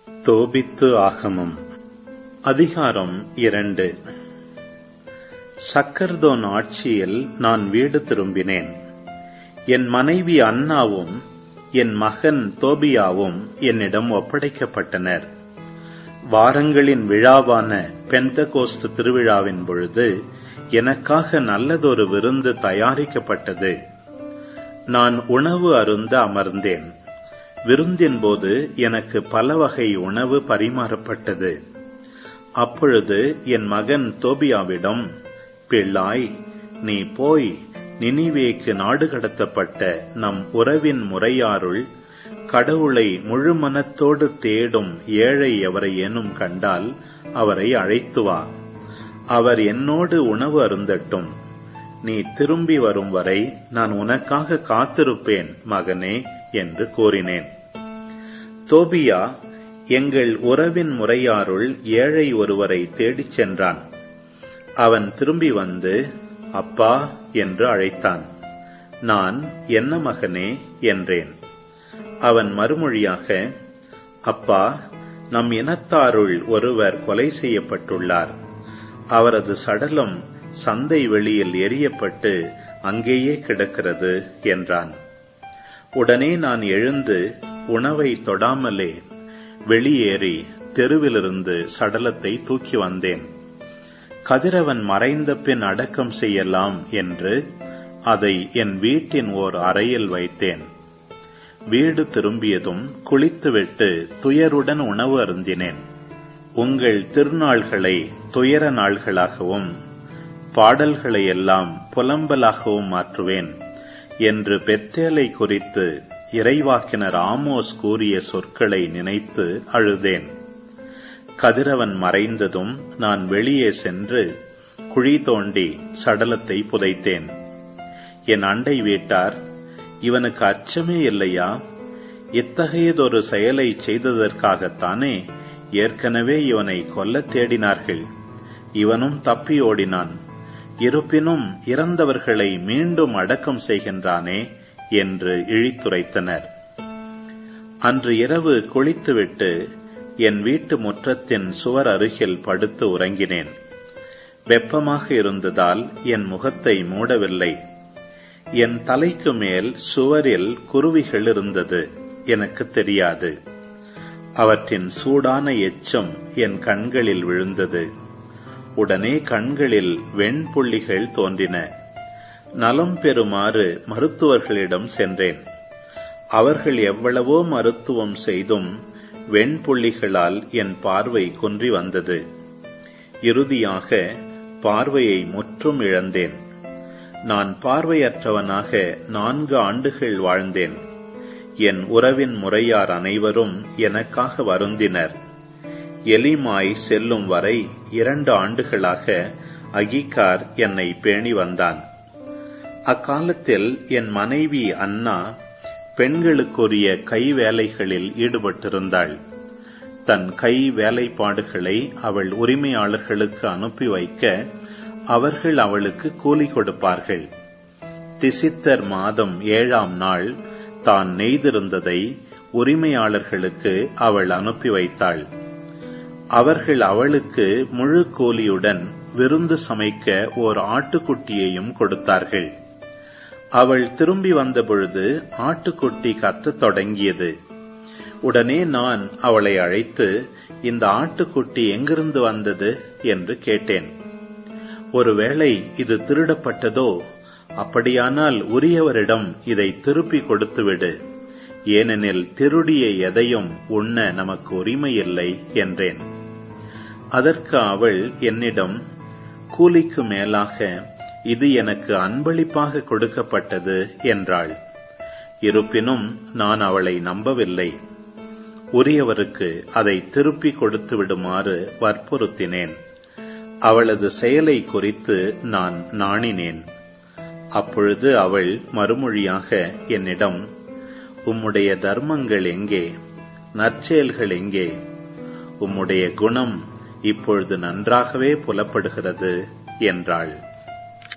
தோபித்து ஆகமம் அதிகாரம் இரண்டு சக்கர்தோன் ஆட்சியில் நான் வீடு திரும்பினேன் என் மனைவி அன்னாவும் என் மகன் தோபியாவும் என்னிடம் ஒப்படைக்கப்பட்டனர் வாரங்களின் விழாவான பெந்தகோஸ்து திருவிழாவின் பொழுது எனக்காக நல்லதொரு விருந்து தயாரிக்கப்பட்டது நான் உணவு அருந்த அமர்ந்தேன் விருந்தின் போது எனக்கு பல வகை உணவு பரிமாறப்பட்டது அப்பொழுது என் மகன் தோபியாவிடம் பிள்ளாய் நீ போய் நினிவேக்கு நாடு கடத்தப்பட்ட நம் உறவின் முறையாருள் கடவுளை முழு மனத்தோடு தேடும் ஏழை எவரையேனும் கண்டால் அவரை அழைத்து வா அவர் என்னோடு உணவு அருந்தட்டும் நீ திரும்பி வரும் வரை நான் உனக்காக காத்திருப்பேன் மகனே என்று கூறினேன் தோபியா எங்கள் உறவின் முறையாருள் ஏழை ஒருவரை தேடிச் சென்றான் அவன் திரும்பி வந்து அப்பா என்று அழைத்தான் நான் என்ன மகனே என்றேன் அவன் மறுமொழியாக அப்பா நம் இனத்தாருள் ஒருவர் கொலை செய்யப்பட்டுள்ளார் அவரது சடலம் சந்தை வெளியில் எரியப்பட்டு அங்கேயே கிடக்கிறது என்றான் உடனே நான் எழுந்து உணவை தொடாமலே வெளியேறி தெருவிலிருந்து சடலத்தை தூக்கி வந்தேன் கதிரவன் மறைந்த பின் அடக்கம் செய்யலாம் என்று அதை என் வீட்டின் ஓர் அறையில் வைத்தேன் வீடு திரும்பியதும் குளித்துவிட்டு துயருடன் உணவு அருந்தினேன் உங்கள் திருநாள்களை துயர நாள்களாகவும் பாடல்களை எல்லாம் புலம்பலாகவும் மாற்றுவேன் என்று பெத்தேலை குறித்து இறைவாக்கினர் ஆமோஸ் கூறிய சொற்களை நினைத்து அழுதேன் கதிரவன் மறைந்ததும் நான் வெளியே சென்று குழி தோண்டி சடலத்தை புதைத்தேன் என் அண்டை வீட்டார் இவனுக்கு அச்சமே இல்லையா இத்தகையதொரு செயலை செய்ததற்காகத்தானே ஏற்கனவே இவனை கொல்ல தேடினார்கள் இவனும் தப்பி ஓடினான் இருப்பினும் இறந்தவர்களை மீண்டும் அடக்கம் செய்கின்றானே என்று இழித்துரைத்தனர் அன்று இரவு குளித்துவிட்டு என் வீட்டு முற்றத்தின் சுவர் அருகில் படுத்து உறங்கினேன் வெப்பமாக இருந்ததால் என் முகத்தை மூடவில்லை என் தலைக்கு மேல் சுவரில் குருவிகள் இருந்தது எனக்கு தெரியாது அவற்றின் சூடான எச்சம் என் கண்களில் விழுந்தது உடனே கண்களில் வெண்புள்ளிகள் தோன்றின நலம் பெறுமாறு மருத்துவர்களிடம் சென்றேன் அவர்கள் எவ்வளவோ மருத்துவம் செய்தும் வெண்புள்ளிகளால் என் பார்வை குன்றி வந்தது இறுதியாக பார்வையை முற்றும் இழந்தேன் நான் பார்வையற்றவனாக நான்கு ஆண்டுகள் வாழ்ந்தேன் என் உறவின் முறையார் அனைவரும் எனக்காக வருந்தினர் எலிமாய் செல்லும் வரை இரண்டு ஆண்டுகளாக அகிகார் என்னை பேணி வந்தான் அக்காலத்தில் என் மனைவி அண்ணா பெண்களுக்குரிய கை வேலைகளில் ஈடுபட்டிருந்தாள் தன் கை வேலைப்பாடுகளை அவள் உரிமையாளர்களுக்கு அனுப்பி வைக்க அவர்கள் அவளுக்கு கூலி கொடுப்பார்கள் திசித்தர் மாதம் ஏழாம் நாள் தான் நெய்திருந்ததை உரிமையாளர்களுக்கு அவள் அனுப்பி வைத்தாள் அவர்கள் அவளுக்கு முழு கூலியுடன் விருந்து சமைக்க ஓர் ஆட்டுக்குட்டியையும் கொடுத்தார்கள் அவள் திரும்பி வந்தபொழுது ஆட்டுக்குட்டி கத்தத் தொடங்கியது உடனே நான் அவளை அழைத்து இந்த ஆட்டுக்குட்டி எங்கிருந்து வந்தது என்று கேட்டேன் ஒருவேளை இது திருடப்பட்டதோ அப்படியானால் உரியவரிடம் இதை திருப்பி கொடுத்துவிடு ஏனெனில் திருடிய எதையும் உண்ண நமக்கு உரிமையில்லை என்றேன் அதற்கு அவள் என்னிடம் கூலிக்கு மேலாக இது எனக்கு அன்பளிப்பாக கொடுக்கப்பட்டது என்றாள் இருப்பினும் நான் அவளை நம்பவில்லை உரியவருக்கு அதை திருப்பி கொடுத்து விடுமாறு வற்புறுத்தினேன் அவளது செயலை குறித்து நான் நாணினேன் அப்பொழுது அவள் மறுமொழியாக என்னிடம் உம்முடைய தர்மங்கள் எங்கே நற்செயல்கள் எங்கே உம்முடைய குணம் இப்பொழுது நன்றாகவே புலப்படுகிறது என்றாள்